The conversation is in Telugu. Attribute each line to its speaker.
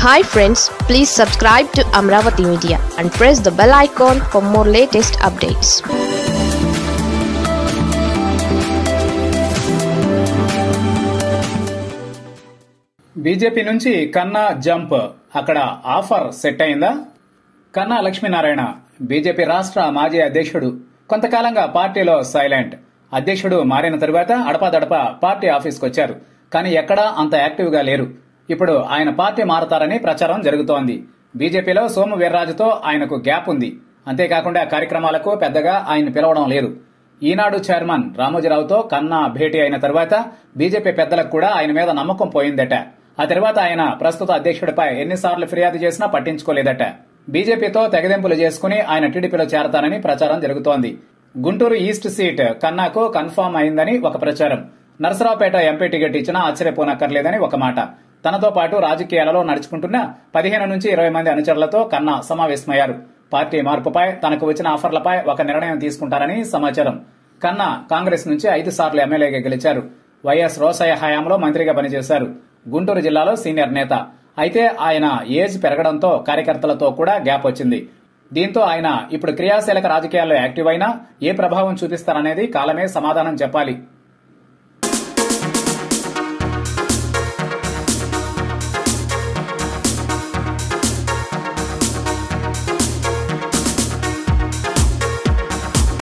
Speaker 1: hi friends please subscribe to Amaravati media and press the bell icon for more latest updates
Speaker 2: BJP నుంచి కన్నా జంప్ అక్కడ ఆఫర్ సెట్ అయిందా కన్నా లక్ష్మీనారాయణ బీజేపీ రాష్ట్ర మాజీ అధ్యక్షుడు కొంతకాలంగా పార్టీలో సైలెంట్ అధ్యక్షుడు మారిన తరువాత అడపాదడప పార్టీ ఆఫీస్కి వచ్చారు కానీ ఎక్కడా అంత యాక్టివ్ గా లేరు ఇప్పుడు ఆయన పార్టీ మారతారని ప్రచారం జరుగుతోంది బీజేపీలో సోము వీర్రాజుతో ఆయనకు గ్యాప్ ఉంది అంతేకాకుండా కార్యక్రమాలకు పెద్దగా ఆయన పిలవడం లేదు ఈనాడు చైర్మన్ రామోజీరావుతో కన్నా భేటీ అయిన తర్వాత బీజేపీ పెద్దలకు కూడా ఆయన మీద నమ్మకం పోయిందట ఆ తర్వాత ఆయన ప్రస్తుత అధ్యక్షుడిపై ఎన్నిసార్లు ఫిర్యాదు చేసినా పట్టించుకోలేదట బీజేపీతో తెగదెంపులు చేసుకుని ఆయన టీడీపీలో చేరతారని ప్రచారం జరుగుతోంది గుంటూరు ఈస్ట్ సీట్ కన్నాకు కన్ఫామ్ అయిందని ఒక ప్రచారం నరసరావుపేట ఎంపీ టికెట్ ఇచ్చినా ఆశ్చర్యపోనక్కర్లేదని ఒక మాట తనతో పాటు రాజకీయాలలో నడుచుకుంటున్న పదిహేను నుంచి ఇరవై మంది అనుచరులతో కన్నా సమావేశమయ్యారు పార్టీ మార్పుపై తనకు వచ్చిన ఆఫర్లపై ఒక నిర్ణయం తీసుకుంటారని సమాచారం కన్నా కాంగ్రెస్ నుంచి ఐదు సార్లు ఎమ్మెల్యేగా గెలిచారు వైఎస్ రోసయ్య హయాంలో మంత్రిగా పనిచేశారు గుంటూరు జిల్లాలో సీనియర్ నేత అయితే ఆయన ఏజ్ పెరగడంతో కార్యకర్తలతో కూడా గ్యాప్ వచ్చింది దీంతో ఆయన ఇప్పుడు క్రియాశీలక రాజకీయాల్లో యాక్టివ్ అయినా ఏ ప్రభావం చూపిస్తారనేది కాలమే సమాధానం చెప్పాలి